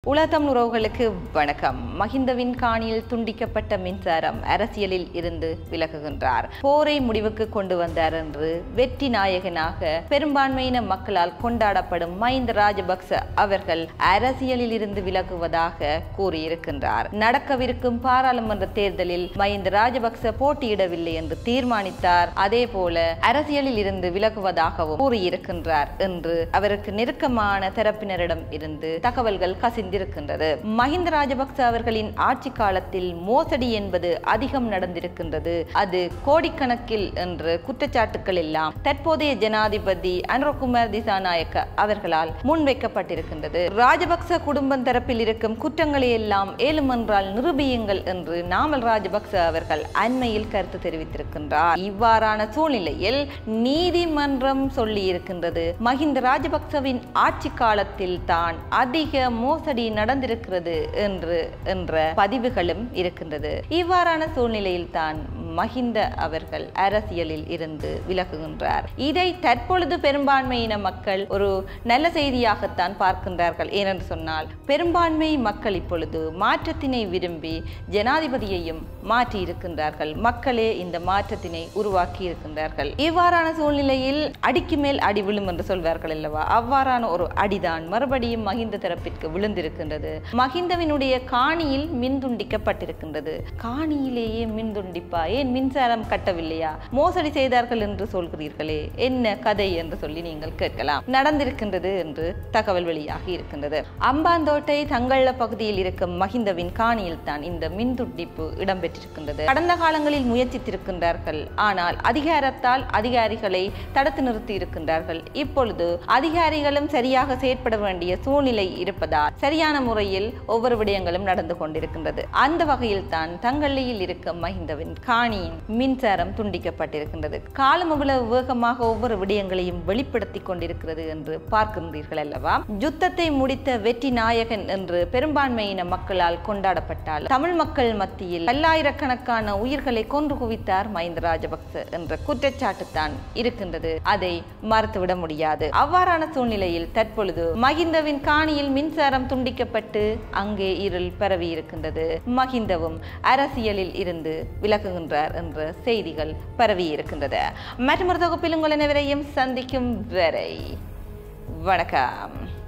உலகத்தமிழ் உறவுகளுக்கு வணக்கம் மஹிந்தவின் காணியில் துண்டிக்கப்பட்ட மின்சாரம் அரசியலில் இருந்து விலகுகின்றார் போரை முடிவுக்கு கொண்டு வந்தார் என்று வெற்றி நாயகனாக பெரும்பான்மையின மக்களால் கொண்டாடப்படும் மஹிந்த ராஜபக்ச அவர்கள் அரசியலில் இருந்து விலகுவதாக கூறியிருக்கின்றார் நடக்கவிருக்கும் பாராளுமன்ற தேர்தலில் மஹிந்த ராஜபக்ச போட்டியிடவில்லை என்று தீர்மானித்தார் அதே போல அரசியலில் இருந்து விலகுவதாகவும் கூறியிருக்கின்றார் என்று அவருக்கு நெருக்கமான தரப்பினரிடம் இருந்து தகவல்கள் கசிந்திருக்கின்றது மஹிந்த ராஜபக்ச அவர்களின் ஆட்சி காலத்தில் மோசடி என்பது அதிகம் நடந்திருக்கின்றது அது கோடிக்கணக்கில் என்று குற்றச்சாட்டுக்கள் எல்லாம் தற்போதைய ஜனாதிபதி அனுரகுமார் திசாநாயக்க அவர்களால் முன்வைக்கப்பட்டிருக்கின்றது ராஜபக்ச குடும்பம் தரப்பில் இருக்கும் குற்றங்களை எல்லாம் ஏழுமென்றால் நிரூபியுங்கள் என்று நாமல் ராஜபக்ச அவர்கள் அண்மையில் கருத்து தெரிவித்திருக்கின்றார் இவ்வாறான சூழ்நிலையில் நீதிமன்றம் சொல்லி இருக்கின்றது மஹிந்த ராஜபக்சவின் ஆட்சி காலத்தில் தான் அதிக மோசடி நடந்திருக்கிறது என்று என்ற பதிவுகளும் இருக்கின்றது இவ்வாறான சூழ்நிலையில் தான் மஹிந்த அவர்கள் அரசியலில் இருந்து விலகுகின்றார் இதை தற்பொழுது பெரும்பான்மையின மக்கள் ஒரு நல்ல செய்தியாகத்தான் பார்க்கின்றார்கள் ஏனென்று சொன்னால் பெரும்பான்மை மக்கள் இப்பொழுது மாற்றத்தினை விரும்பி ஜனாதிபதியையும் மாற்றி இருக்கின்றார்கள் மக்களே இந்த மாற்றத்தினை உருவாக்கி இருக்கின்றார்கள் இவ்வாறான சூழ்நிலையில் அடிக்கு மேல் அடி விழும் என்று சொல்வார்கள் அல்லவா அவ்வாறான ஒரு அடிதான் மறுபடியும் மஹிந்த தரப்பிற்கு விழுந்திருக்கின்றது மஹிந்தவினுடைய காணியில் மின் துண்டிக்கப்பட்டிருக்கின்றது காணியிலேயே மின் துண்டிப்பா ஏன் மின்சாரம் கட்டவில்லையா மோசடி செய்தார்கள் என்று சொல்கிறீர்களே என்ன கதை என்று சொல்லி நீங்கள் கேட்கலாம் நடந்திருக்கின்றது என்று தகவல் வெளியாகி இருக்கின்றது அம்பாந்தோட்டை தங்கள பகுதியில் இருக்கும் மஹிந்தவின் காணியில் தான் இந்த மின் துண்டிப்பு இடம்பெற்றிருக்கின்றது கடந்த காலங்களில் முயற்சித்திருக்கின்றார்கள் ஆனால் அதிகாரத்தால் அதிகாரிகளை தடுத்து நிறுத்தி இருக்கின்றார்கள் இப்பொழுது அதிகாரிகளும் சரியாக செயற்பட வேண்டிய சூழ்நிலை இருப்பதால் சரியான முறையில் ஒவ்வொரு விடயங்களும் நடந்து கொண்டிருக்கின்றது அந்த வகையில் தான் தங்களில் இருக்கும் மஹிந்தவின் காணியின் மின்சாரம் துண்டிக்கப்பட்டிருக்கின்றது காலம் இவ்வளவு வேகமாக ஒவ்வொரு விடயங்களையும் வெளிப்படுத்தி கொண்டிருக்கிறது என்று பார்க்கின்றீர்கள் அல்லவா யுத்தத்தை முடித்த வெற்றி நாயகன் என்று பெரும்பான்மையின மக்களால் கொண்டாடப்பட்டால் தமிழ் மக்கள் மத்தியில் பல்லாயிரக்கணக்கான உயிர்களை கொன்று குவித்தார் மஹிந்த ராஜபக்ச என்ற குற்றச்சாட்டு தான் இருக்கின்றது அதை மறுத்துவிட முடியாது அவ்வாறான சூழ்நிலையில் தற்பொழுது மஹிந்தவின் காணியில் மின்சாரம் துண்டிக்கப்பட்டு அங்கே இருள் பரவி இருக்கின்றது மஹிந்தவும் அரசியலில் இருந்து விலகுகின்றார் என்ற செய்திகள் பரவி இருக்கின்றது மற்றொரு தொகுப்பில் உங்கள் அனைவரையும் சந்திக்கும் வரை வணக்கம்